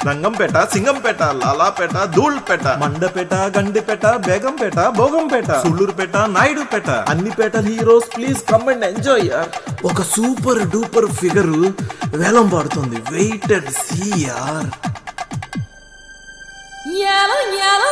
రంగంపేట సింగంపేట లాలాపేట ధూళ్పేట మండపేట గండిపేట బేగంపేట భోగంపేట సుళ్ళూరుపేట నాయుడుపేట అన్ని పేట heroes please come and enjoy ఒక సూపర్ డూపర్ ఫిగర్ వేలం పాడుతుంది వెయిట్ అండ్ సీ యార్ యాలో యాలో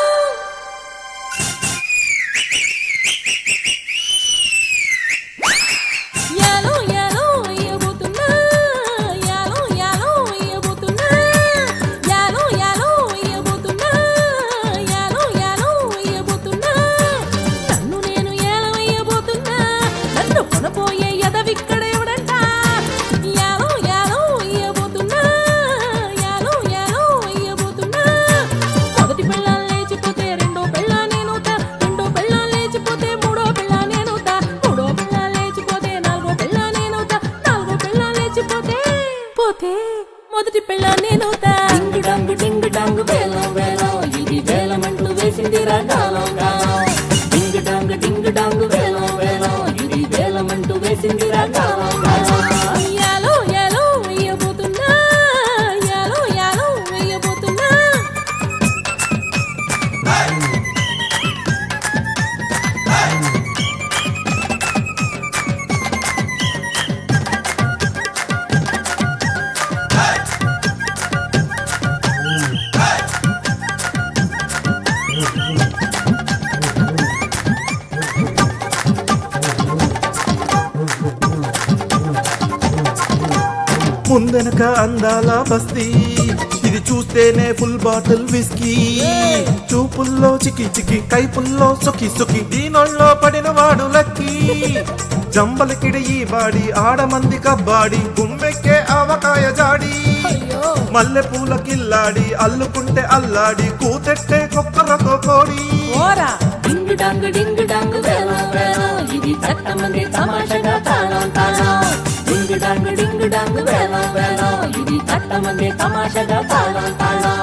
యాలో యాలో ఇయ్యబోతున్నా యాలో యాలో ఇయ్యబోతున్నా యాలో యాలో ఇయ్యబోతున్నా యాలో యాలో ఇయ్యబోతున్నా నన్ను నేను ఏల వేయబోతున్నా నన్ను కొనపోయే ఎదవిక్కడ ఎవడంట యాలో యాలో ఇయ్యబోతున్నా యాలో యాలో ఇయ్యబోతున్నా మొదటి పిల్ల లేచిపోతే రెండో పిల్ల నేనుతా రెండో పిల్ల లేచిపోతే మూడో పిల్ల నేనుతా మూడో పిల్ల లేచిపోతే నాలుగో పిల్ల నేనుతా నాలుగో పిల్ల లేచిపోతే పోతే మొదటి పిల్ల నేనుతా డింగు డంగు డింగు డంగు వేలం వేలం ఇది వేలమంటూ వేసింది రకాలం కాలం డింగు డంగు డింగు డంగు వేలం వేలం ఇది వేలమంటూ వేసింది రకాలం కాలం యాలో యాలో వేయబోతున్నా యాలో యాలో వేయబోతున్నా ముందెనక అందాల బస్తీ ఇది చూస్తేనే ఫుల్ బాటిల్ విస్కీ చూపుల్లో చికి చికి కైపుల్లో సొకి సొకి దీనొల్లో పడిన వాడు లక్కీ జంబలకిడి ఈ బాడి ఆడమంది కబ్బాడి గుమ్మెక్కే అవకాయ జాడి అయ్యో మల్లె పూల కిల్లాడి అల్లుకుంటే అల్లాడి కూతెట్టే కుక్కలతో కోడి ఓరా డింగు డంగు డింగు డంగు వేలం వేలం ఇది చట్టమంది తమాషగా తాళం తాళం డింగు డంగు డింగు డంగు వేలం వేలం ఇది చట్టమంది తమాషగా తాళం తాళం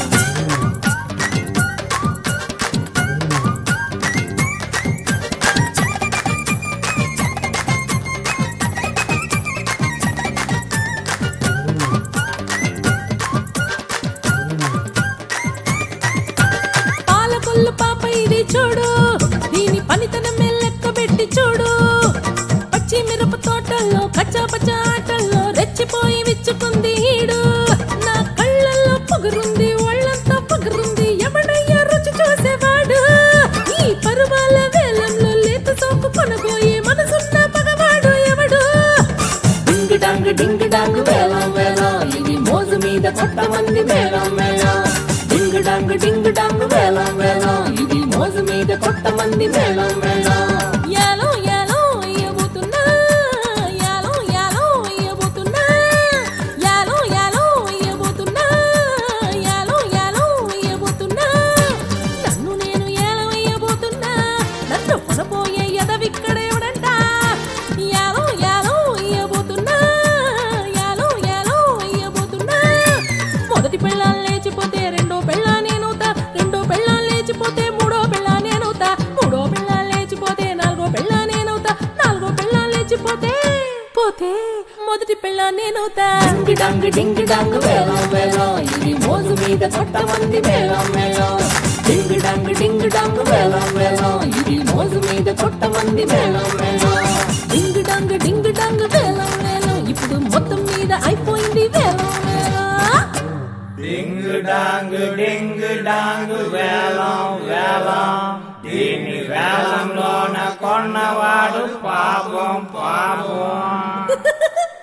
పాలకొల్లు పాప ఇది చూడు దీని పనితనమే లెక్క పెట్టి చూడు పచ్చి మిరప తోటల్లో కచ్చా పచ్చా ఆటల్లో రెచ్చిపోయి విచ్చుకుంది ఈడు నా కళ్ళల్లో పొగరుంది ఒళ్ళంతా పొగరుంది ఎవడయ్యా రుచి చూసేవాడు ఈ పరువాల వేలంలో లేత సోపు కొనబోయే మనసున్న మగవాడు ఎవడు డింగు డంగు డింగు డంగు వేలం వేలం ఇది మోజు మీద కొట్టమంది మేళం మేళం డింగు డంగు డింగు డంగు వేలం వేలం ఇది మోజు మీద కొట్టమంది మేళం మేళం యాలో యాలో ఇయ్యబోతున్నా యాలో యాలో ఇయ్యబోతున్నా యాలో యాలో ఇయ్యబోతున్నా యాలో యాలో ఇయ్యబోతున్నా నన్ను నేను ఏల వేయబోతున్నా నన్ను కొనపోయే ఎదవిక్కడ ఎవడంట యాలో యాలో ఇయ్యబోతున్నా యాలో యాలో ఇయ్యబోతున్నా మొదటి పెళ్ళాలు లేచిపోతే రెండో పెళ్ళ నేనుతా రెండో పెళ్ళాలు లేచిపోతే మూడో పెళ్ళ నేనుతా మూడో పెళ్ళాలు లేచిపోతే నాలుగో పెళ్ళ నేనవుతా నాలుగో పెళ్ళాలు లేచిపోతే పోతే మొదటి పెళ్ళ నేనవుతా డింగు డంగు డింగు డంగు వేలం వేలం ఇది మోజు మీద కొట్టమంది మేళం మేళం డింగు డంగు డింగు డంగు వేలం వేలం ఇది మోజు మీద కొట్టమంది మేళం మేళం డింగు డంగు డింగు డంగు వేలం వేలం ఇప్పుడు మొత్తం మీద అయిపోయింది వేలం వేలం డింగు డాంగు డింగు డాంగు వేలం వేలం దీని వేలంలోన కొన్నవాడు పాపం పాపం